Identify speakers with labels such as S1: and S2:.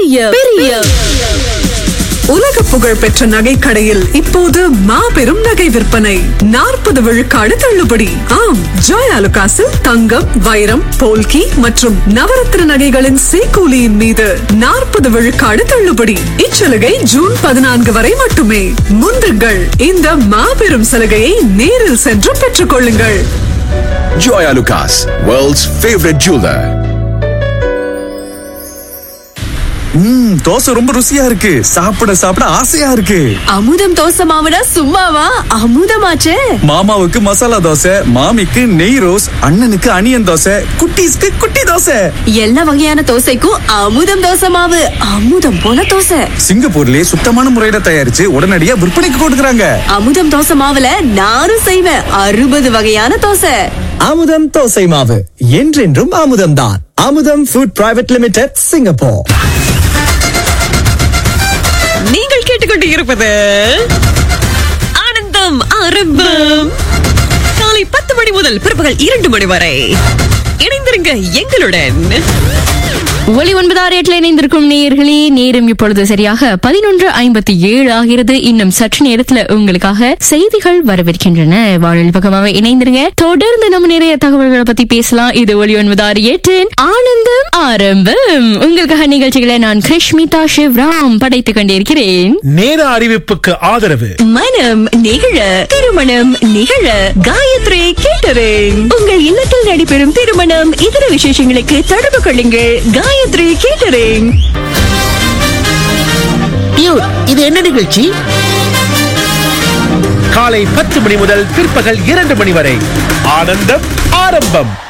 S1: பெரிய பெரிய
S2: உலக புகழ் பெற்ற நகைக்கடையில் இப்போது மாபெரும் நகை விற்பனை நாற்பது விழுக்காடு தள்ளுபடி ஆம் ஜாய் அலுகாசில் தங்கம் வைரம் போல்கி மற்றும் நவரத்ன நகைகளின் சேக்கூலியின் மீது நாற்பது விழுக்காடு தள்ளுபடி இச்சலுகை ஜூன் பதினான்கு வரை மட்டுமே முந்துங்கள் இந்த மாபெரும் சலுகையை நேரில் சென்று பெற்றுக் கொள்ளுங்கள்
S3: Joya Lucas, world's favorite jeweler.
S4: ம் தோசை ரொம்ப ருசியா இருக்கு சாப்பிட சாப்பிட ஆசையா இருக்கு
S1: அமுதம் தோசை மாவுனா சும்மாவா அமுதமாச்சே
S4: மாமாவுக்கு மசாலா தோசை மாமிக்கு நெய் ரோஸ் அண்ணனுக்கு அனியன் தோசை குட்டீஸ்க்கு குட்டி தோசை
S1: எல்லா வகையான தோசைக்கும் அமுதம் தோசை மாவு அமுதம் போல தோசை
S4: சிங்கப்பூர்லயே சுத்தமான முறையில தயாரிச்சு உடனடியா விற்பனைக்கு கொடுக்கறாங்க
S1: அமுதம் தோசை மாவுல நானும் செய்வேன் அறுபது வகையான தோசை
S5: அமுதம் தோசை மாவு என்றென்றும் அமுதம்தான் அமுதம் ஃபுட் பிரைவேட் லிமிடெட் சிங்கப்பூர்
S6: நீங்கள் கேட்டுக்கொண்டு இருப்பது ஆனந்தம் ஆரம்பம் காலை பத்து மணி முதல் பிற்பகல் இரண்டு மணி வரை இணைந்திருங்க எங்களுடன்
S7: ஒலி ஒன்பதாறு எட்டுல இணைந்திருக்கும் நேயர்களே நேரம் இப்பொழுது சரியாக பதினொன்று ஐம்பத்தி ஏழு ஆகிறது இன்னும் சற்று நேரத்துல உங்களுக்காக செய்திகள் வரவிருக்கின்றன வானொலி பக்கமாக இணைந்திருங்க தொடர்ந்து நம்ம நிறைய தகவல்களை பத்தி பேசலாம் இது ஒலி ஒன்பதாறு எட்டின் ஆனந்தம் ஆரம்பம் உங்களுக்காக நிகழ்ச்சிகளை நான் கிருஷ்மிதா சிவ்ராம் படைத்துக் கொண்டிருக்கிறேன்
S8: நேர அறிவிப்புக்கு ஆதரவு
S6: மனம் நிகழ திருமணம் நிகழ காயத்ரி கேட்டரிங் உங்கள் இல்லத்தில் நடைபெறும் திருமணம் இதர விசேஷங்களுக்கு தொடர்பு கொள்ளுங்கள் காயத்ரி கேட்டரிங்
S8: டியூட் இது என்ன நிகழ்ச்சி காலை பத்து மணி முதல் பிற்பகல் இரண்டு மணி வரை ஆனந்தம் ஆரம்பம்